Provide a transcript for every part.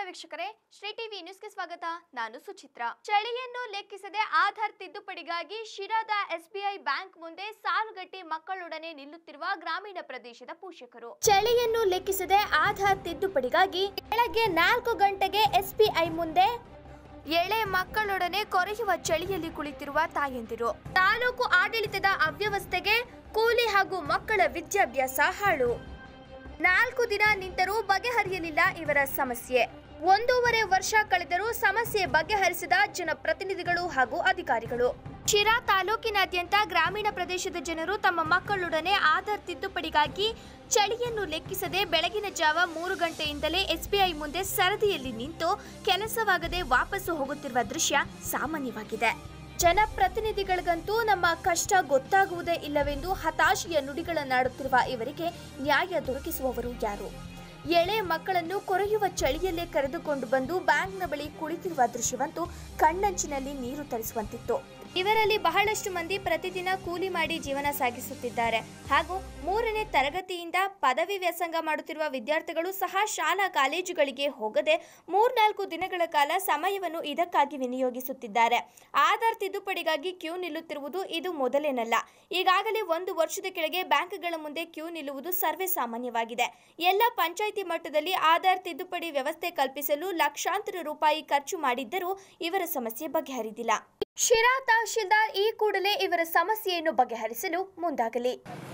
ವೀಕ್ಷಕರೇ ಶ್ರೀ ಟಿವಿ ನ್ಯೂಸ್ಗೆ ಸ್ವಾಗತ ನಾನು ಸುಚಿತ್ರ ಚಳಿಯನ್ನು ಲೆಕ್ಕಿಸದೆ ಆಧಾರ್ ತಿದ್ದುಪಡಿಗಾಗಿ ಶಿರಾದ ಎಸ್ಬಿಐ ಬ್ಯಾಂಕ್ ಮುಂದೆ ಸಾಲುಗಟ್ಟಿ ಮಕ್ಕಳೊಡನೆ ನಿಲ್ಲುತ್ತಿರುವ ಗ್ರಾಮೀಣ ಪ್ರದೇಶದ ಪೋಷಕರು ಚಳಿಯನ್ನು ಲೆಕ್ಕಿಸದೆ ಆಧಾರ್ ತಿದ್ದುಪಡಿಗಾಗಿ ಬೆಳಗ್ಗೆ ನಾಲ್ಕು ಗಂಟೆಗೆ ಎಸ್ಬಿಐ ಮುಂದೆ ಎಳೆ ಮಕ್ಕಳೊಡನೆ ಕೊರೆಯುವ ಚಳಿಯಲ್ಲಿ ಕುಳಿತಿರುವ ತಾಯಂದಿರು ತಾಲೂಕು ಆಡಳಿತದ ಅವ್ಯವಸ್ಥೆಗೆ ಕೂಲಿ ಹಾಗೂ ಮಕ್ಕಳ ವಿದ್ಯಾಭ್ಯಾಸ ಹಾಳು ನಾಲ್ಕು ದಿನ ನಿಂತರೂ ಬಗೆಹರಿಯಲಿಲ್ಲ ಇವರ ಸಮಸ್ಯೆ ಒಂದೂವರೆ ವರ್ಷ ಕಳೆದರೂ ಸಮಸ್ಯೆ ಬಗೆಹರಿಸಿದ ಜನಪ್ರತಿನಿಧಿಗಳು ಹಾಗೂ ಅಧಿಕಾರಿಗಳು ಶಿರಾ ತಾಲೂಕಿನಾದ್ಯಂತ ಗ್ರಾಮೀಣ ಪ್ರದೇಶದ ಜನರು ತಮ್ಮ ಮಕ್ಕಳೊಡನೆ ಆಧಾರ್ ತಿದ್ದುಪಡಿಗಾಗಿ ಚಳಿಯನ್ನು ಲೆಕ್ಕಿಸದೆ ಬೆಳಗಿನ ಜಾವ ಮೂರು ಗಂಟೆಯಿಂದಲೇ ಎಸ್ಬಿಐ ಮುಂದೆ ಸರದಿಯಲ್ಲಿ ನಿಂತು ಕೆಲಸವಾಗದೆ ವಾಪಸ್ಸು ಹೋಗುತ್ತಿರುವ ದೃಶ್ಯ ಸಾಮಾನ್ಯವಾಗಿದೆ ಜನಪ್ರತಿನಿಧಿಗಳಿಗಂತೂ ನಮ್ಮ ಕಷ್ಟ ಗೊತ್ತಾಗುವುದೇ ಇಲ್ಲವೆಂದು ಹತಾಶೆಯ ನುಡಿಗಳನ್ನಾಡುತ್ತಿರುವ ಇವರಿಗೆ ನ್ಯಾಯ ದೊರಕಿಸುವವರು ಯಾರು ಎಳೆ ಮಕ್ಕಳನ್ನು ಕೊರೆಯುವ ಚಳಿಯಲ್ಲೇ ಕರೆದುಕೊಂಡು ಬಂದು ಬ್ಯಾಂಕ್ನ ಬಳಿ ಕುಳಿತಿರುವ ದೃಶ್ಯವಂತೂ ಕಣ್ಣಂಚಿನಲ್ಲಿ ನೀರು ತರಿಸುವಂತಿತ್ತು ಇವರಲ್ಲಿ ಬಹಳಷ್ಟು ಮಂದಿ ಪ್ರತಿದಿನ ಕೂಲಿ ಮಾಡಿ ಜೀವನ ಸಾಗಿಸುತ್ತಿದ್ದಾರೆ ಹಾಗೂ ಮೂರನೇ ತರಗತಿಯಿಂದ ಪದವಿ ವ್ಯಾಸಂಗ ಮಾಡುತ್ತಿರುವ ವಿದ್ಯಾರ್ಥಿಗಳು ಸಹ ಶಾಲಾ ಕಾಲೇಜುಗಳಿಗೆ ಹೋಗದೆ ಮೂರ್ನಾಲ್ಕು ದಿನಗಳ ಕಾಲ ಸಮಯವನ್ನು ಇದಕ್ಕಾಗಿ ವಿನಿಯೋಗಿಸುತ್ತಿದ್ದಾರೆ ಆಧಾರ್ ತಿದ್ದುಪಡಿಗಾಗಿ ಕ್ಯೂ ನಿಲ್ಲುತ್ತಿರುವುದು ಇದು ಮೊದಲೇನಲ್ಲ ಈಗಾಗಲೇ ಒಂದು ವರ್ಷದ ಕೆಳಗೆ ಬ್ಯಾಂಕ್ಗಳ ಮುಂದೆ ಕ್ಯೂ ನಿಲ್ಲುವುದು ಸರ್ವೇ ಸಾಮಾನ್ಯವಾಗಿದೆ ಎಲ್ಲ ಪಂಚಾಯಿತಿ ಮಟ್ಟದಲ್ಲಿ ಆಧಾರ್ ತಿದ್ದುಪಡಿ ವ್ಯವಸ್ಥೆ ಕಲ್ಪಿಸಲು ಲಕ್ಷಾಂತರ ರೂಪಾಯಿ ಖರ್ಚು ಮಾಡಿದ್ದರೂ ಇವರ ಸಮಸ್ಯೆ ಬಗೆಹರಿದಿಲ್ಲ ಶಿರಾ ತಹಶೀಲ್ದಾರ್ ಈ ಕೂಡಲೇ ಇವರ ಸಮಸ್ಯೆಯನ್ನು ಬಗೆಹರಿಸಲು ಮುಂದಾಗಲಿ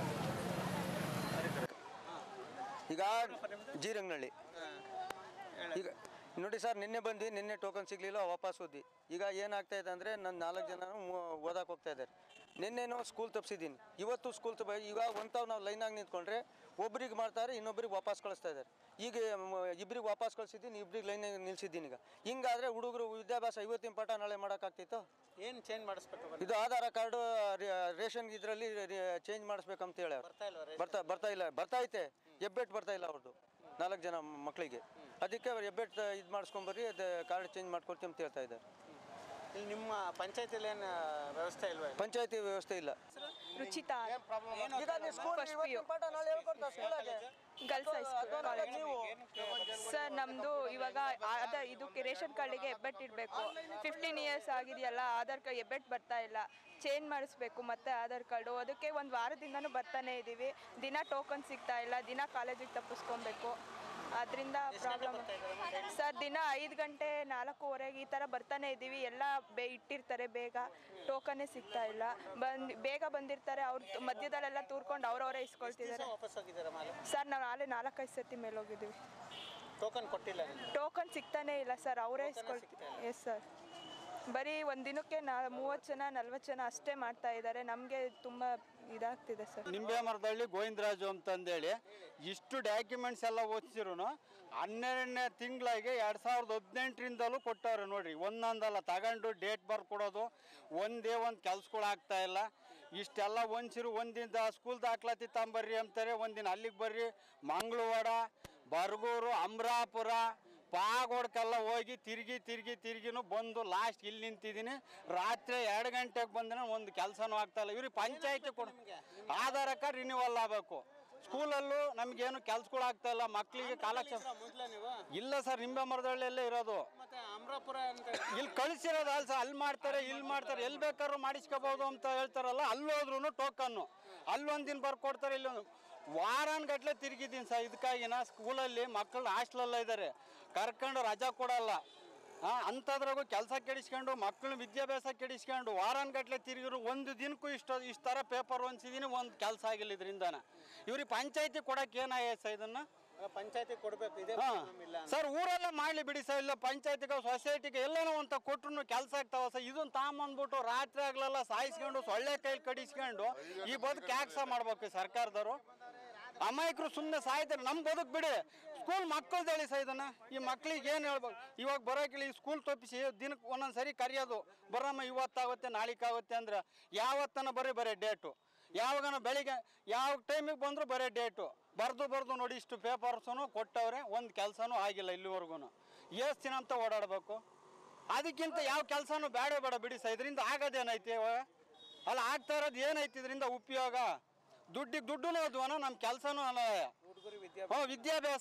ಈಗ ಜೀರಂಗನಹಳ್ಳಿ ಈಗ ನೋಡಿ ಸರ್ ನಿನ್ನೆ ಬಂದು ನಿನ್ನೆ ಟೋಕನ್ ಸಿಗಲಿಲ್ಲ ವಾಪಸ್ ಹೋದ್ವಿ ಈಗ ಏನಾಗ್ತಾ ಇದೆ ಅಂದರೆ ನನ್ನ ನಾಲ್ಕು ಜನ ಓದಕ್ಕೆ ಹೋಗ್ತಾ ಇದ್ದಾರೆ ನಿನ್ನೆನೋ ಸ್ಕೂಲ್ ತಪ್ಪಿಸಿದ್ದೀನಿ ಇವತ್ತು ಸ್ಕೂಲ್ ತಪ್ಪ ಈಗ ಒಂತಾವ್ ನಾವು ಲೈನಾಗಿ ನಿಂತ್ಕೊಂಡ್ರೆ ಒಬ್ರಿಗೆ ಮಾಡ್ತಾರೆ ಇನ್ನೊಬ್ರಿಗೆ ವಾಪಸ್ ಕಳಿಸ್ತಾ ಇದ್ದಾರೆ ಈಗ ಇಬ್ರಿಗೆ ವಾಪಸ್ ಕಳಿಸಿದ್ದೀನಿ ಇಬ್ರಿಗೆ ಲೈನಾಗಿ ನಿಲ್ಸಿದ್ದೀನಿ ಈಗ ಹಿಂಗಾದ್ರೆ ಹುಡುಗರು ವಿದ್ಯಾಭ್ಯಾಸ ಇವತ್ತಿನ ಪಾಠ ನಾಳೆ ಮಾಡೋಕ್ಕಾಗ್ತಿತ್ತು ಏನು ಚೇಂಜ್ ಮಾಡಿಸ್ಬೇಕು ಬನ್ನಿ. ಇದು ಆಧಾರ್ ಕಾರ್ಡು ರೇಷನ್ ಇದರಲ್ಲಿ ಚೇಂಜ್ ಮಾಡಿಸ್ಬೇಕಂತ ಹೇಳಿ ಬರ್ತಾ ಇಲ್ವಾ ರೇಷನ್? ಬರ್ತಾ ಬರ್ತಾ ಇಲ್ಲ ಬರ್ತಾ ಐತೆ ಎಬ್ಬೆಟ್ ಬರ್ತಾ ಇಲ್ಲ ಅವ್ರದ್ದು ನಾಲ್ಕು ಜನ ಮಕ್ಕಳಿಗೆ ಅದಕ್ಕೆ ಅವ್ರು ಎಬ್ಬೆಟ್ ಇದು ಮಾಡಿಸ್ಕೊಂಬರ್ರಿ ಅದು ಕಾರ್ಡ್ ಚೇಂಜ್ ಮಾಡ್ಕೊಡ್ತೀವಿ ಅಂತ ಹೇಳ್ತಾ ಇದ್ದಾರೆ ಇಲ್ಲಿ ನಿಮ್ಮ ಪಂಚಾಯತಿಲಿ ಏನು ವ್ಯವಸ್ಥೆ ಇಲ್ವಾ ಇಲ್ಲಿ? ಪಂಚಾಯತಿ ವ್ಯವಸ್ಥೆ ಇಲ್ಲ ರುಚಿತ ಈಗ ನೀವು ಸ್ಕೂಲ್ First ಇವತ್ತಿನ PU. ಪಾಠ ನಾಳೆ ಹೇಳ್ಕೊಡ್ತಾ ಸ್ಕೂಲಾಗೆ? ಗರ್ಲ್ಸ್ ಹೈಸ್ಕೂಲ್ ಕಾಲೇಜ್ ನೀವು ಸರ್ ನಮ್ದು ಇವಾಗ ಆಧಾರ್ ಇದಕ್ಕೆ ರೇಷನ್ ಕಾರ್ಡಿಗೆ ಹೆಬ್ಬೆಟ್ ಇಡಬೇಕು ಫಿಫ್ಟೀನ್ ಇಯರ್ಸ್ ಆಗಿದೆಯಲ್ಲ ಆಧಾರ್ ಕಾರ್ಡ್ ಹೆಬ್ಬೆಟ್ ಬರ್ತಾ ಇಲ್ಲ ಚೇಂಜ್ ಮಾಡಿಸ್ಬೇಕು ಮತ್ತೆ ಆಧಾರ್ ಕಾರ್ಡು ಅದಕ್ಕೆ ಒಂದು ವಾರದಿಂದನೂ ಬರ್ತಾನೆ ಇದ್ದೀವಿ ದಿನ ಟೋಕನ್ ಸಿಗ್ತಾ ಇಲ್ಲ ದಿನ ಕಾಲೇಜಿಗೆ ತಪ್ಪಿಸ್ಕೊಬೇಕು ಅದರಿಂದ ಪ್ರಾಬ್ಲಮ್ ಸರ್ ದಿನ ಐದು ಗಂಟೆ ನಾಲ್ಕೂವರೆಗೆ ಈ ಥರ ಬರ್ತಾನೆ ಇದ್ದೀವಿ ಎಲ್ಲ ಬೇ ಇಟ್ಟಿರ್ತಾರೆ ಬೇಗ ಟೋಕನ್ನೇ ಸಿಗ್ತಾ ಇಲ್ಲ ಬಂದು ಬೇಗ ಬಂದಿರ್ತಾರೆ ಅವ್ರು ಮಧ್ಯದಲ್ಲೆಲ್ಲ ತೂರ್ಕೊಂಡು ಅವ್ರವರೇ ಇಸ್ಕೊಳ್ತಿದ್ದಾರೆ ವಾಪಸ್ ಹೋಗಿದ್ದೀರಾ ಮಾಲೆ ಸರ್ ನಾವು ನಾಳೆ ನಾಲ್ಕೈದು ಸತಿ ಮೇಲೆ ಹೋಗಿದ್ದೀವಿ ಟೋಕನ್ ಕೊಟ್ಟಿಲ್ಲ ನಿಮ್ಗೆ ಟೋಕನ್ ಸಿಗ್ತಾನೆ ಇಲ್ಲ ಸರ್ ಅವರೇ ಇಸ್ಕೊಳ್ತಾರೆ ಎಸ್ ಸರ್ ಬರೀ ಒಂದು ದಿನಕ್ಕೆ ನಾ ಮೂವತ್ತು ಜನ ನಲ್ವತ್ತು ಜನ ಅಷ್ಟೇ ಮಾಡ್ತಾ ಇದ್ದಾರೆ ನಮಗೆ ತುಂಬ ಇದಾಗ್ತಿದೆ ಸರ್ ನಿಂಬೆ ಮರದಳ್ಳಿ ಗೋವಿಂದರಾಜು ಅಂತಂದೇಳಿ ಇಷ್ಟು ಡಾಕ್ಯುಮೆಂಟ್ಸ್ ಎಲ್ಲ ಓದಿಸಿರು ಹನ್ನೆರಡನೇ ತಿಂಗಳಿಗೆ ಎರಡು ಸಾವಿರದ ಹದಿನೆಂಟರಿಂದಲೂ ಕೊಟ್ಟವ್ರೆ ನೋಡ್ರಿ ಒಂದೊಂದಲ್ಲ ತಗೊಂಡು ಡೇಟ್ ಬರ್ಕೊಡೋದು ಒಂದೇ ಒಂದು ಕೆಲ್ಸಗಳು ಆಗ್ತಾ ಇಲ್ಲ ಇಷ್ಟೆಲ್ಲ ಒಂದ್ಸಿರು ಒಂದಿನ ಸ್ಕೂಲ್ ದಾಖಲಾತಿ ತಗೊಂಬರ್ರಿ ಅಂತಾರೆ ಒಂದಿನ ಅಲ್ಲಿಗೆ ಬರ್ರಿ ಮಂಗಳವಾಡ ಬರಗೂರು ಅಮರಾಪುರ ಪಾಗೋಡ್ಕೆಲ್ಲ ಹೋಗಿ ತಿರುಗಿ ತಿರುಗಿ ತಿರುಗಿನೂ ಬಂದು ಲಾಸ್ಟ್ ಇಲ್ಲಿ ನಿಂತಿದ್ದೀನಿ ರಾತ್ರಿ ಎರಡು ಗಂಟೆಗೆ ಬಂದ್ರೆ ಒಂದು ಕೆಲಸನೂ ಆಗ್ತಾ ಇಲ್ಲ ಇವ್ರಿಗೆ ಪಂಚಾಯತಿ ಕೊಡು ಆಧಾರ ಕಾರ್ಡ್ ರಿನ್ಯೂವಲ್ ಆಗಬೇಕು ಸ್ಕೂಲಲ್ಲೂ ನಮಗೇನು ಕೆಲ್ಸಗಳು ಆಗ್ತಾ ಇಲ್ಲ ಮಕ್ಕಳಿಗೆ ಕಾಲಕ್ಷೇಪ ಮೊದಲ ನೀವು ಇಲ್ಲ ಸರ್ ನಿಂಬೆ ಮರದಳ್ಳಿಯಲ್ಲೇ ಇರೋದು ಮತ್ತೆ ಅಮರಾಪುರ ಅಂತ ಇಲ್ಲಿ ಕಳಿಸಿರೋದು ಅಲ್ಲ ಸರ್ ಅಲ್ಲಿ ಮಾಡ್ತಾರೆ ಇಲ್ಲಿ ಮಾಡ್ತಾರೆ ಎಲ್ಲಿ ಬೇಕಾದ್ರೂ ಮಾಡಿಸ್ಕೋಬಹುದು ಅಂತ ಹೇಳ್ತಾರಲ್ಲ ಅಲ್ಲಿ ಹೋದ್ರು ಟೋಕನ್ನು ಅಲ್ಲೊಂದಿನ ಬರ್ಕೊಡ್ತಾರೆ ಇಲ್ಲೊಂದು ವಾರನ್ ಗಟ್ಲೆ ತಿರುಗಿದ್ದೀನಿ ಸರ್ ಇದಕ್ಕಾಗಿನ ಸ್ಕೂಲಲ್ಲಿ ಮಕ್ಕಳು ಹಾಸ್ಟೆಲಲ್ಲ ಇದ್ದಾರೆ ಕರ್ಕೊಂಡು ರಜಾ ಕೊಡಲ್ಲ ಹಾಂ ಅಂಥದ್ರಾಗೂ ಕೆಲಸ ಕೆಡಿಸ್ಕೊಂಡು ಮಕ್ಕಳು ವಿದ್ಯಾಭ್ಯಾಸ ಕೆಡಿಸ್ಕೊಂಡು ವಾರನ್ ಗಟ್ಲೆ ತಿರುಗಿರು ಒಂದು ದಿನಕ್ಕೂ ಇಷ್ಟು ಇಷ್ಟು ಥರ ಪೇಪರ್ ಹೊಂದಿಸಿದ್ದೀನಿ ಒಂದು ಕೆಲಸ ಆಗಿಲ್ಲ ಇದರಿಂದನ ಇವ್ರಿಗೆ ಪಂಚಾಯತಿ ಕೊಡಕ್ಕೆ ಏನಾಗೈತೆ ಸರ್ ಇದನ್ನು ಪಂಚಾಯತಿ ಕೊಡ್ಬೇಕು ಇದೇ ಹಾ. problem ಇಲ್ಲ ಅಂತ. ಸರ್ ಊರೆಲ್ಲ ಮಾಡ್ಲಿ ಬಿಡಿ ಸರ್ ಇಲ್ಲ ಪಂಚಾಯತಿಗೆ ಸೊಸೈಟಿಗೆ ಎಲ್ಲೇನೋ ಅಂತ ಕೊಟ್ರು ಕೆಲಸ ಆಗ್ತಾವ ಸರ್ ಇದನ್ನ ತಾಂಬಂದ್ಬಿಟ್ಟು ರಾತ್ರಿ ಆಗ್ಲೆಲ್ಲ ಸಾಯಿಸ್ಕೊಂಡು ಸೊಳ್ಳೆ ಕೈಲಿ ಕಡಿಸ್ಕೊಂಡು ಈ ಬದುಕು ಯಾಕೆ ಸಹ ಮಾಡ್ಬೇಕು ಈ ಸರ್ಕಾರದವರು ಅಮಾಯಕರು ಸುಮ್ಮನೆ ಸಾಯ್ತಾರೆ ನಮ್ಮ ಬದುಕು ಬಿಡಿ ಸ್ಕೂಲ್ ಮಕ್ಕಳ್ದು ಹೇಳಿ ಸರ್ ಇದನ್ನ ಈ ಮಕ್ಳಿಗೆ ಏನು ಹೇಳ್ಬೇಕು ಇವಾಗ ಬರೋಕಿಲ್ಲ ಈ ಸ್ಕೂಲ್ ತಪ್ಪಿಸಿ ದಿನಕ್ಕೆ ಒಂದೊಂದು ಸರಿ ಕರೆಯೋದು ಬರಮ್ಮ ಇವತ್ತಾಗುತ್ತೆ ನಾಳಿಕಾಗುತ್ತೆ ಅಂದ್ರೆ ಯಾವತ್ತನ ಬರೀ ಬರೀ ಡೇಟು ಯಾವಾಗನ ಬೆಳಿಗ್ಗೆ ಯಾವ ಟೈಮಿಗೆ ಬಂದರೂ ಬರೀ ಡೇಟು ಬರ್ದು ಬರ್ದು ನೋಡಿ ಇಷ್ಟು ಪೇಪರ್ಸನು ಕೊಟ್ಟವ್ರೆ ಒಂದು ಕೆಲಸನೂ ಆಗಿಲ್ಲ ಇಲ್ಲಿವರೆಗೂ ಎಷ್ಟು ದಿನ ಅಂತ ಓಡಾಡಬೇಕು ಅದಕ್ಕಿಂತ ಯಾವ ಕೆಲಸನೂ ಬೇಡ ಬೇಡ ಬಿಡಿ ಸರ್ ಇದರಿಂದ ಆಗೋದೇನೈತಿ ಇವಾಗ ಅಲ್ಲ ಆಗ್ತಾ ಇರೋದು ಏನೈತಿ ಇದರಿಂದ ಉಪಯೋಗ ದುಡ್ಡಿಗೆ ದುಡ್ಡು ಅದ್ವನ ನಮ್ಮ ಕೆಲಸನೂ ಅಲ್ಲ ಹುಡುಗರು ವಿದ್ಯಾ ಹ್ಞೂ ವಿದ್ಯಾಭ್ಯಾಸ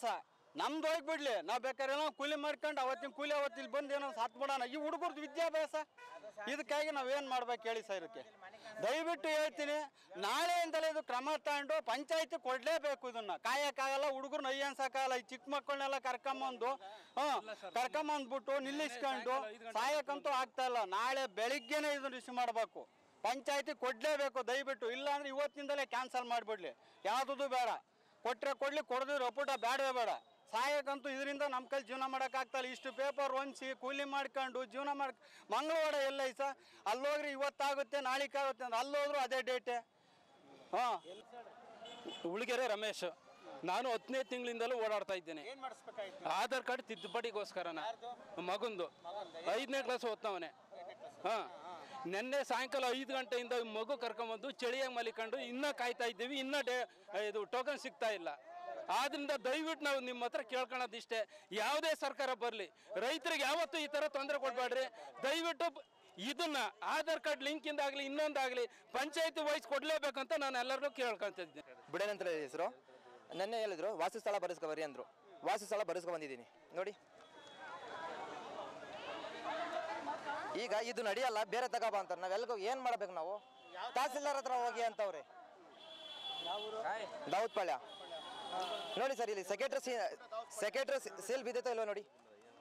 ನಮ್ದು ಹೋಗಿ ಬಿಡ್ಲಿ ನಾವು ಬೇಕಾದ್ರೆ ಏನೋ ಕೂಲಿ ಮಾಡ್ಕೊಂಡು ಅವತ್ತಿನ ಕೂಲಿ ಅವತ್ತು ಇಲ್ಲಿ ಬಂದು ಏನೋ ಸಾತ್ ಬಿಡೋಣ ಈ ಹುಡುಗರದ್ದು ವಿದ್ಯಾಭ್ಯಾಸ ಇದಕ್ಕಾಗಿ ನಾವೇನು ಮಾಡ್ಬೇಕು ಹೇಳಿ ಸರ್ ಇದಕ್ಕೆ ದಯವಿಟ್ಟು ಹೇಳ್ತೀನಿ ನಾಳೆಯಿಂದಲೇ ಇದು ಕ್ರಮ ತಗೊಂಡು ಪಂಚಾಯತಿ ಕೊಡಲೇಬೇಕು ಇದನ್ನ ಕಾಯಕ್ಕಾಗಲ್ಲ ಹುಡುಗರು ಅಯ್ಯನ್ಸಕ್ಕಾಗಲ್ಲ ಈ ಚಿಕ್ಕ ಮಕ್ಕಳನ್ನೆಲ್ಲ ಕರ್ಕೊಂಬಂದು ಹಾಂ ಕರ್ಕೊಂಬಂದ್ಬಿಟ್ಟು ನಿಲ್ಲಿಸ್ಕೊಂಡು ಸಾಯಕ್ಕಂತೂ ಆಗ್ತಾ ಇಲ್ಲ ನಾಳೆ ಬೆಳಿಗ್ಗೆನೇ ಇದನ್ನ ರಿಸೀವ್ ಮಾಡಬೇಕು ಪಂಚಾಯತಿ ಕೊಡಲೇಬೇಕು ದಯವಿಟ್ಟು ಇಲ್ಲಾಂದ್ರೆ ಇವತ್ತಿಂದಲೇ ಕ್ಯಾನ್ಸಲ್ ಮಾಡಿಬಿಡ್ಲಿ ಯಾವುದೂ ಬೇಡ ಕೊಟ್ಟರೆ ಕೊಡ್ಲಿ ಕೊಡದಿರೋ ಒಪ್ಪುಟ ಬೇಡವೇ ಬೇಡ ಸಾಯಕ್ಕಂತೂ ಇದರಿಂದ ನಮ್ಮ ಕೈಲಿ ಜೀವನ ಮಾಡೋಕ್ಕಾಗ್ತಾಯಿಲ್ಲ ಇಷ್ಟು ಪೇಪರ್ ಹೊಂದಿಸಿ ಕೂಲಿ ಮಾಡ್ಕೊಂಡು ಜೀವನ ಮಾಡ್ ಮಂಗಳವಾರ ಎಲ್ಲ ಐಸ ಅಲ್ಲೋಗ್ರಿ ಇವತ್ತಾಗುತ್ತೆ ನಾಳಿಕಾಗುತ್ತೆ ಅಂದ್ರೆ ಅಲ್ಲೋದ್ರು ಅದೇ ಡೇಟೆ ಹಾಂ ಉಳಿಗೆರೆ ರಮೇಶ್ ನಾನು ಹತ್ತನೇ ತಿಂಗಳಿಂದಲೂ ಓಡಾಡ್ತಾ ಇದ್ದೇನೆ ಏನ್ ಮಾಡಿಸ್ಬೇಕಾಯ್ತು ಆಧಾರ್ ಕಾರ್ಡ್ ತಿದ್ದುಪಡಿಗೋಸ್ಕರನ ಮಗಂದು ಐದನೇ ಕ್ಲಾಸ್ ಓದ್ತಾವನೆ ಹಾಂ ನಿನ್ನೆ ಸಾಯಂಕಾಲ ಐದು ಗಂಟೆಯಿಂದ ಮಗು ಕರ್ಕೊಂಬಂದು ಚಳಿಯಾಗಿ ಮಲಿಕೊಂಡು ಇನ್ನೂ ಕಾಯ್ತಾ ಇದ್ದೀವಿ ಇನ್ನೂ ಡೇ ಇದು ಟೋಕನ್ ಸಿಗ್ತಾ ಇಲ್ಲ ಆದ್ರಿಂದ ದಯವಿಟ್ಟು ನಾವು ನಿಮ್ಮ ಹತ್ರ ಕೇಳ್ಕೊಳ್ಳೋದು ಇಷ್ಟೇ ಯಾವುದೇ ಸರ್ಕಾರ ಬರಲಿ ರೈತರಿಗೆ ಯಾವತ್ತೂ ಈ ಥರ ತೊಂದರೆ ಕೊಡಬೇಡ್ರಿ ದಯವಿಟ್ಟು ಬ- ಇದನ್ನ ಆಧಾರ್ ಕಾರ್ಡ್ ಲಿಂಕಿಂದ ಆಗಲಿ ಇನ್ನೊಂದಾಗಲಿ ಪಂಚಾಯತಿ ವೈಸ್ ಕೊಡಲೇಬೇಕಂತ ನಾನು ಎಲ್ಲರಿಗೂ ಕೇಳ್ಕೊಂತಿದ್ದೀನಿ ಬಿಡೇನ್ ಅಂತ ಹೆಸರು ನೆನ್ನೆ ಹೇಳಿದ್ರು ವಾಸಸ್ಥಳ ಬರೆಸ್ಕೊ ಬರ್ರಿ ಅಂದರು ವಾಸಸ್ಥಳ ಬರೆಸ್ಕೊ ಬಂದಿದ್ದೀನಿ ನೋಡಿ ಈಗ ಇದು ನಡೆಯಲ್ಲ ಬೇರೆ ತಗೋಬ ಅಂತಾರೆ ನಾವೆಲ್ಗೂ ಏನು ಮಾಡ್ಬೇಕು ನಾವು ತಹಸೀಲ್ದಾರ್ ಹತ್ರ ಹೋಗಿ ಅಂತವ್ರೆ ದಾವತ್ ಪಾಳ್ಯ ನೋಡಿ ಸರ್ ಇಲ್ಲಿ ಸೆಕ್ರೆಟ್ರಿ ಸೀ ಸೆಕ್ರೆಟ್ರಿ ಸೀಲ್ ಬಿದ್ದೈತೋ ಇಲ್ವೋ ನೋಡಿ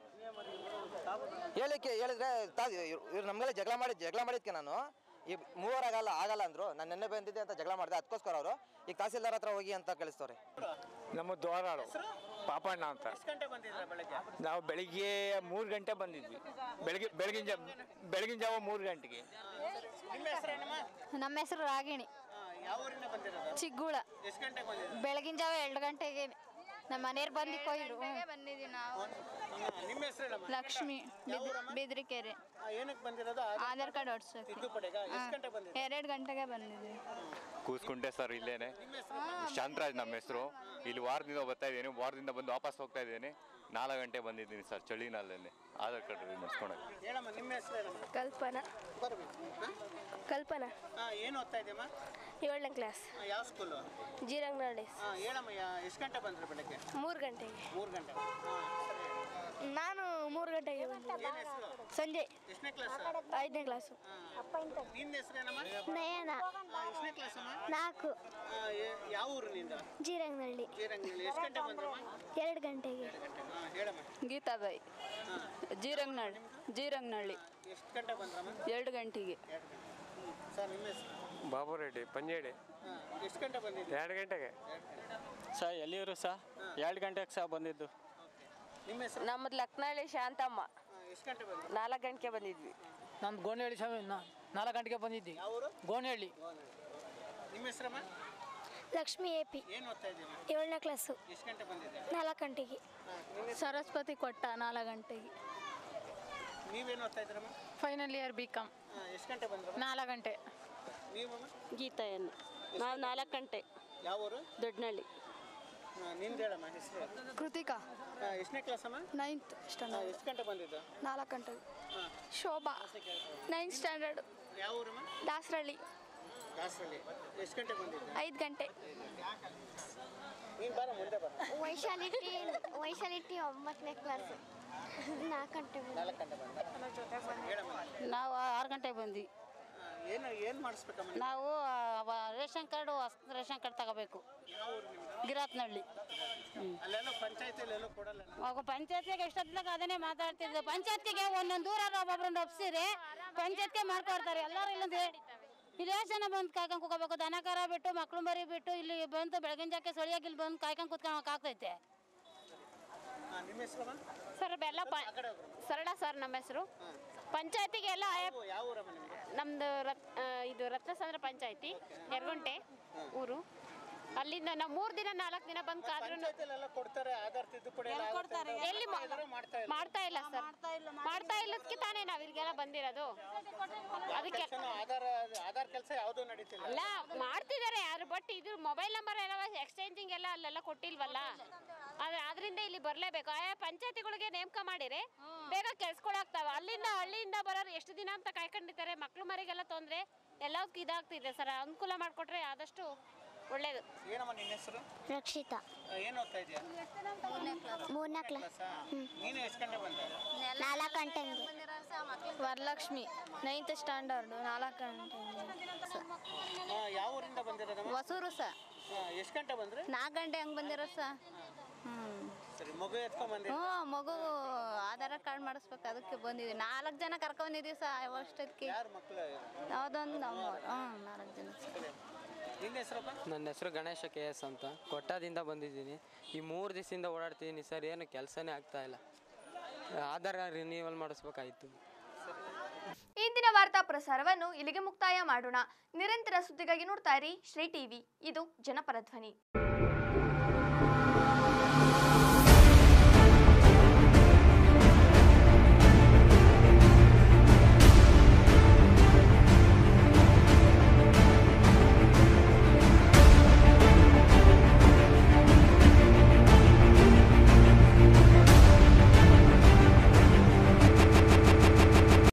ಹೇಳಿಕ್ಕೆ ಹೇಳಿದ್ರೆ ತಾ ಇವ್ರು ನಮ್ಗೆಲ್ಲ ಜಗಳ ಮಾಡಿ ಜಗಳ ಮಾಡಿದ್ಕೆ ನಾನು ಈ ಮೂವರ್ ಆಗಲ್ಲ ಆಗಲ್ಲ ಅಂದ್ರು ನಾನು ನೆನ್ನೆ ಬಂದಿದ್ದೆ ಅಂತ ಜಗಳ ಮಾಡಿದೆ ಅದಕ್ಕೋಸ್ಕರ ಅವರು ಈಗ ತಹಸೀಲ್ದಾರ್ ಹತ್ರ ಹೋಗಿ ಅಂತ ಕಳಿಸ್ತವ್ರೆ ನಮ್ಮ ದ್ವಾರಾಳು ಪಾಪಣ್ಣ ಅಂತ ಎಷ್ಟು ಗಂಟೆ ಬಂದಿದ್ರ ಬೆಳಗ್ಗೆ ನಾವು ಬೆಳಿಗ್ಗೆ ಮೂರು ಗಂಟೆ ಬಂದಿದ್ವಿ ಬೆಳಗ್ಗೆ ಬೆಳಗಿನ ಜಾವ ಬೆಳಗಿನ ಜಾವ ಮೂರು ಗಂಟೆಗೆ ನಿಮ್ಮ ಹೆಸರೇನಮ್ಮ ನಮ್ಮ ಹೆಸರು ರಾಗಿಣಿ ಹಾ, ಯಾವ ಊರಿಂದ ಬಂದಿರೋದು ಚಿಗ್ಗುಳ ಎಷ್ಟು ಗಂಟೆಗೆ ಬಂದಿದ್ರು ಬೆಳಗಿನ ಜಾವ ಎರಡು ಗಂಟೆಗೆ ನಮ್ಮ ಮನೆಯವ್ರು ಬಂದು ಕೊಯ್ರು ಬಂದಿದ್ದೀವಿ ನಾವು ನಿಮ್ಮ ಹೆಸರೇನಮ್ಮ ಲಕ್ಷ್ಮಿ ಬಿದ್ರಿಕೆರೆ ಏನಕ್ಕೆ ಬಂದಿರೋದು ಆ- ಆಧಾರ್ ಕಾರ್ಡ್ ಹೊಡ್ಸೋಕೆ ತಿದ್ದುಪಡಿಗ ಎಷ್ಟು ಗಂಟೆ ಬಂದಿದ್ರು ಎರಡು ಗಂಟೆಗೆ ಬಂದಿದ್ದೀವಿ ಕೂಸ್ಕೊಂಡೆ ಸರ್ ಇಲ್ಲೇನೆ ಶಾಂತರಾಜ್ ನಮ್ಮ ಹೆಸರು ಇಲ್ಲಿ ವಾರದಿಂದ ಬರ್ತಾ ಇದ್ದೀನಿ ವಾರದಿಂದ ಬಂದು ವಾಪಸ್ ಹೋಗ್ತಾ ಇದ್ದೀನಿ ನಾಲ್ಕು ಗಂಟೆ ಬಂದಿದ್ದೀನಿ ಸರ್ ಚಳಿನಲ್ಲೇ ಆಧಾರ್ ಕಾರ್ಡ್ ಮಾಡಿಸ್ಕೊಳಕ್ಕೆ ಹೇಳಮ್ಮ ನಿಮ್ಮ ಹೆಸರೇನಮ್ಮ ಕಲ್ಪನಾ ಬರ್ಬೇಕು ಹಾ? ಕಲ್ಪನಾ ಹಾ ಏನು ಓದ್ತಾ ಇದೆಯಮ್ಮ ಏಳನೇ ಕ್ಲಾಸ್ ಹಾ, ಯಾವ ಸ್ಕೂಲು ಜೀರಂಗನಹಳ್ಳಿ ಹಾಂ ಹೇಳಮ್ಮ ಯಾ- ಎಷ್ಟು ಗಂಟೆ ಬಂದ್ರಿ ಬೆಳಗ್ಗೆ ಮೂರು ಗಂಟೆಗೆ ಮೂರು ಗಂಟೆ ಹಾಂ ನಾನು ಮೂರು ಗಂಟೆಗೆ ಬಂದೆ ಏನು ಹೆಸರು ಸಂಜೆ ಎಷ್ಟನೇ ಕ್ಲಾಸ್ ಐದನೇ ಕ್ಲಾಸು ನಿನ್ನ ಹೆಸರೇನಮ್ಮ ನಯನ ಹಾ, ಎಷ್ಟನೇ ಕ್ಲಾಸ್ ಅಮ್ಮ ನಾಲ್ಕು ಹಾ, ಏ- ಯಾವ ಊರಿನಿಂದ ಜೀರಂಗನಹಳ್ಳಿ ಜೀರಂಗಲ್ಲಿ ಎಷ್ಟು ಗಂಟೆ ಬಂದ್ರಮ್ಮ ಎರಡು ಗಂಟೆಗೆ ಹಾಂ ಹೇಳಮ್ಮ ಗೀತಾಬಾಯಿ ಜೀರಂಗನಹಳ್ಳಿ ಜೀರಂಗನಹಳ್ಳಿ ಎಷ್ಟು ಗಂಟೆ ಬಂದ್ರಮ್ಮ ಎರಡು ಗಂಟೆಗೆ ಎರಡು ಗಂಟೆ ಹ್ಞೂ ಸರ್ ನಿಮ್ಮ ಹೆಸರು ಬಾಬು ರೆಡ್ಡಿ ಪಂಜೇಡಿ ಹಾಂ ಎಷ್ಟು ಗಂಟೆ ಬಂದಿದ್ದೀರಿ ಎರಡು ಗಂಟೆಗೆ ಸರ್ ಎಲ್ಲಿರು ಸಹ ಎರಡು ಗಂಟೆಗೆ ಸಹ ಬಂದಿದ್ದು ನಿಮ್ಮ ಹೆಸರು ನಮ್ಮದು ಲಕ್ನಹಳ್ಳಿ ಶಾಂತಮ್ಮ ಹಾಂ ಎಷ್ಟು ಗಂಟೆ ಬಂದ್ರಿ ನಾಲ್ಕು ಗಂಟೆಗೆ ಬಂದಿದ್ವಿ ನಮ್ದು ಗೋಣಿಹಳ್ಳಿ ಸ್ವಾಮಿ ನಾಲ್ಕು ಗಂಟೆಗೆ ಬಂದಿದ್ದಿ ಯಾವ ಊರು ಗೋಣಿಹಳ್ಳಿ ನಿಮ್ಮ ಹೆಸರಮ್ಮ ಲಕ್ಷ್ಮಿ ಎ ಪಿ ಏನು ಓದ್ತಾ ಇದ್ದೀವಿ ಏಳನೇ ಕ್ಲಾಸು ಎಷ್ಟು ಗಂಟೆ ಬಂದಿದೆ ನಾಲ್ಕು ಗಂಟೆಗೆ ಸರಸ್ವತಿ ಕೊಟ್ಟ ನಾಲ್ಕು ಗಂಟೆಗೆ ನೀವೇನು ಓದ್ತಾ ಇದ್ದೀರಮ್ಮ ಫೈನಲ್ ಇಯರ್ ಬಿ ಕಾಮ್ ಹಾಂ ಎಷ್ಟು ಗಂಟೆ ಬಂದ್ರಮ್ಮ ನಾಲ್ಕು ಗಂಟೆ ನೀವಮ್ಮ ಗೀತಾಯನ್ನು ನಾವು ನಾಲ್ಕು ಗಂಟೆ ಯಾವ ಊರು ದೊಡ್ಡನಹಳ್ಳಿ ಹಾಂ ನಿಂದು ಹೇಳಮ್ಮ ಹೆಸರು ಕೃತಿಕಾ ಹಾಂ ಎಷ್ಟನೇ ಕ್ಲಾಸ್ ಅಮ್ಮ ನೈನ್ತ್ ಹಾಂ ಎಷ್ಟು ಗಂಟೆ ಬಂದಿದ್ದು ನಾಲ್ಕು ಗಂಟೆಗೆ ಹಾಂ ಶೋಭಾ ನೈನ್ತ್ ಸ್ಟ್ಯಾಂಡರ್ಡ್ ಯಾವ ಊರಮ್ಮ ದಾಸರಳ್ಳಿ ದಾಸರಲ್ಲಿ ಎಷ್ಟು ಗಂಟೆ ಬಂದಿದ್ದು ಐದು ಗಂಟೆ ನೀನು ಬರ ಮುಂದೆ ಬರ ವೈಶಾಲಿಟಿ ವೈಶಾಲಿಟಿ ಒಂಬತ್ತನೇ ಕ್ಲಾಸು ನಾಲ್ಕು ಗಂಟೆ ನಾಲ್ಕು ಗಂಟೆ ಬಂದ ಹೇಳಮ್ಮ ನಾವು ಆರು ಗಂಟೆಗೆ ಬಂದ್ವಿ ಹಾಂ, ಏನು ಏನು ಮಾಡಿಸ್ಬೇಕಮ್ಮ ನಾವು ಆ, ರೇಷನ್ ಕಾರ್ಡು ಹೊಸ ರೇಷನ್ ಕಾರ್ಡ್ ತಗೋಬೇಕು ಯಾವ ಊರು ನಿಮ್ದು ಗಿರಾತ್ನಹಳ್ಳಿ ಅಲ್ಲೆಲ್ಲೋ ಪಂಚಾಯತಿಯಲ್ಲಿ ಎಲ್ಲೋ ಕೊಡಲ್ಲ ಅವಾಗ ಪಂಚಾಯತ್ಗೆ ಎಷ್ಟೊತ್ತಿನಾಗ ಅದನ್ನೇ ಮಾತಾಡ್ತಿದ್ದೆ ಪಂಚಾಯತ್ಗೆ ಒಂದೊಂದು ದೂರ ಒಬ್ಬೊಬ್ರನ್ನ ಒಪ್ಸಿರಿ ಪಂಚಾಯತ್ಗೆ ಮಾಡ್ಕೊಡ್ತಾರೆ ಎಲ್ಲರೂ ಇಲ್ಲಂದ್ರೆ ಇಲ್ಲಿ ಎಷ್ಟು ಜನ ಬಂದು ಕಾಯ್ಕೊಂಡು ಕೂಕೋಬೇಕು ದನ ಕರ ಬಿಟ್ಟು ಮಕ್ಳು ಮರಿ ಬಿಟ್ಟು ಇಲ್ಲಿ ಬಂದು ಬೆಳಗಿನ ಜಾಕೆ ಸೊಳಿಯಾಗಿ ಇಲ್ಲಿ ಬಂದು ಕಾಯ್ಕೊಂಡು ಕೂತ್ಕೊಳಕ್ ಆಗ್ತೈತೆ ಹಾಂ ನಿಮ್ಮ ಹೆಸರಮ್ಮ ಸರ್ ಬೆಲ್ಲ ಪ ಆ ಕಡೆ ಹೋಗ್ರಮ್ಮ ಸರಳ ಸರ್ ನಮ್ಮ ಹೆಸರು ಪಂಚಾಯತಿಗೆ ಎಲ್ಲ ಯಾವ- ಯಾವ ಊರಮ್ಮ ನಿಮ್ಮದು ನಮ್ದು ರತ್ ಆ, ಇದು ರತ್ನಸಂದ್ರ ಪಂಚಾಯತಿ ಯರಗುಂಟೆ ಊರು ಅಲ್ಲಿಂದ ನಾವು ಮೂರು ದಿನ ನಾಲ್ಕು ದಿನ ಬಂದು ಕಾದ್ರೂ ಪಂಚಾಯತಿಲೆಲ್ಲ ಕೊಡ್ತಾರೆ ಆಧಾರ್ ತಿದ್ದುಪಡಿ ಎಲ್ಲ ಆಗುತ್ತೆ ಅಂತ ಎಲ್ಲಿ ಮಾ- ಇದ್ರು ಮಾಡ್ತಾ ಇಲ್ಲ ಮಾಡ್ತಾ ಇಲ್ಲ ಸರ್ ಮಾಡ್ತಾ ಇಲ್ಲದಕ್ಕೆ ತಾನೇ ನಾವು ಇಲ್ಲಿಗೆಲ್ಲ ಬಂದಿರೋದು ಅದಕ್ಕೆ ಕೆಲ್ಸನೂ ಆಧಾರ್ ಆಧಾರ್ ಕೆಲಸ ಯಾವುದೂ ನಡೀತಿಲ್ಲ ಅಲ್ಲ ಮಾಡ್ತಿದ್ದಾರೆ ಯಾರು ಬಟ್ ಇದು ಮೊಬೈಲ್ ನಂಬರ್ ಎಲ್ಲ ಎಕ್ಸ್ಚೇಂಜಿಂಗ್ ಎಲ್ಲ ಅಲ್ಲೆಲ್ಲ ಕೊಟ್ಟಿಲ್ವಲ್ಲ ಆದ್ರೆ ಅದರಿಂದ ಇಲ್ಲಿ ಬರಲೇಬೇಕು ಆಯಾ ಪಂಚಾಯತಿಗಳಿಗೆ ನೇಮಕ ಮಾಡಿರಿ ಬೇಗ ಕೆಲ್ಸಗಳಾಗ್ತಾವ ಅಲ್ಲಿಂದ ಹಳ್ಳಿಯಿಂದ ಬರೋರು ಎಷ್ಟು ದಿನ ಅಂತ ಕಾಯ್ಕೊಂಡಿರ್ತಾರೆ ಮಕ್ಳು ಮರಿಗೆಲ್ಲ ತೊಂದರೆ ಎಲ್ಲದಕ್ಕೂ ಇದಾಗ್ತಿದೆ ಸರ್ ಅನುಕೂಲ ಮಾಡಿಕೊಟ್ರೆ ಆದಷ್ಟು ಒಳ್ಳೇದು ಏನಮ್ಮ ನಿನ್ನ ಹೆಸರು ರಕ್ಷಿತಾ ಏನು ಓದ್ತಾ ಇದೆಯಾ ಮೂರನೇ ಕ್ಲಾಸ್ ನೀನು ಎಷ್ಟು ಗಂಟೆ ಬಂದೆ ನಾಲ್ಕು ಗಂಟೆಗೆ ವರಲಕ್ಷ್ಮಿ ನೈನ್ತ್ ಸ್ಟ್ಯಾಂಡರ್ಡು ನಾಲ್ಕು ಗಂಟೆ ಆ, ಯಾವ ಊರಿಂದ ಬಂದಿರೋದಮ್ಮ ಹೊಸೂರು ಸ ಎಷ್ಟು ಗಂಟೆ ಬಂದ್ರಿ ನಾಲ್ಕು ಗಂಟೆ ಹಂಗೆ ಬಂದಿರೋ ಸ ಹ್ಞೂ ಸರಿ ಮಗು ಎತ್ಕೊಂಡ್ ಬಂದಿ ಹ್ಞೂ ಮಗು ಆಧಾರ್ ಕಾರ್ಡ್ ಮಾಡಿಸ್ಬೇಕು ಅದಕ್ಕೆ ಬಂದಿದ್ವಿ ನಾಲ್ಕು ಜನ ಕರ್ಕೊಂಡಿದ್ದೀವಿ ಸ ಅಷ್ಟೊತ್ತಿಗೆ ಯಾರು ಮಕ್ಕಳು ಯಾವುದೊಂದು ನಮ್ಮ ಹ್ಞೂ ನಾಲ್ಕು ಜನ ನಿನ್ನ ಹೆಸರಪ್ಪ ನನ್ನ ಹೆಸರು ಗಣೇಶ ಕೆ ಎಸ್ ಅಂತ ಕೊಟ್ಟದಿಂದ ಬಂದಿದ್ದೀನಿ ಈ ಮೂರು ದಿವಸದಿಂದ ಓಡಾಡ್ತಿದ್ದೀನಿ ಸರ್ ಏನು ಕೆಲಸನೇ ಆಗ್ತಾ ಇಲ್ಲ ಆಧಾರ್ ರಿನ್ಯೂವಲ್ ಮಾಡಿಸ್ಬೇಕಾಯ್ತು ಇಂದಿನ ವಾರ್ತಾ ಪ್ರಸಾರವನ್ನು ಇಲ್ಲಿಗೆ ಮುಕ್ತಾಯ ಮಾಡೋಣ ನಿರಂತರ ಸುದ್ದಿಗಾಗಿ ನೋಡ್ತಾ ಇರಿ ಶ್ರೀ ಟಿವಿ ಇದು ಜನಪರ ಧ್ವನಿ